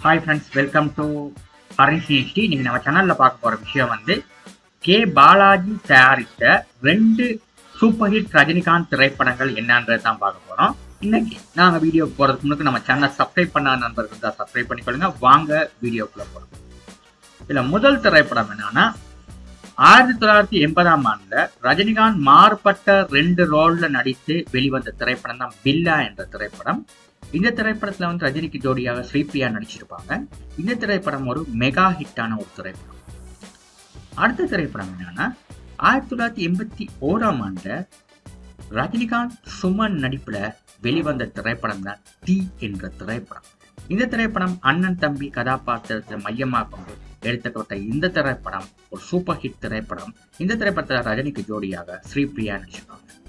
hi friends welcome to ஹரிசிஎஸ்டி இன்னைக்கு நம்ம சேனலில் பார்க்க போகிற விஷயம் வந்து கே பாலாஜி தயாரித்த ரெண்டு சூப்பர் ஹிட் ரஜினிகாந்த் திரைப்படங்கள் என்னன்றது தான் பார்க்க போகிறோம் இன்னைக்கு நாங்கள் வீடியோ போகிறதுக்கு முன்னாடி நம்ம சேனலை சப்ஸ்கிரைப் பண்ண நண்பர்கள் தான் சப்ஸ்கிரைப் பண்ணிக்கொள்ளுங்க வாங்க வீடியோக்குள்ளே போகிறோம் இதில் முதல் திரைப்படம் என்னன்னா ஆயிரத்தி தொள்ளாயிரத்தி எண்பதாம் ஆண்டுல ரஜினிகாந்த் மாறுபட்ட ரெண்டு ரோல்ல நடித்து வெளிவந்த திரைப்படம் தான் பில்லா என்ற திரைப்படம் இந்த திரைப்படத்துல வந்து ரஜினிக்கு ஜோடியாக ஸ்ரீபிரியா நடிச்சிருப்பாங்க இந்த திரைப்படம் ஒரு மெகா ஹிட்டான ஒரு திரைப்படம் அடுத்த திரைப்படம் என்னன்னா ஆயிரத்தி தொள்ளாயிரத்தி எண்பத்தி ஓராம் ஆண்டுல ரஜினிகாந்த் சுமன் நடிப்புல வெளிவந்த திரைப்படம் தான் டி என்ற திரைப்படம் இந்த திரைப்படம் அண்ணன் தம்பி கதாபாத்திரத்தை மையமாக கொண்டு எடுத்துக்கப்பட்ட இந்த திரைப்படம் ஒரு சூப்பர் ஹிட் திரைப்படம் இந்த திரைப்படத்தில் ரஜினிக்கு ஜோடியாக ஸ்ரீபிரியா நடிச்சிருக்காங்க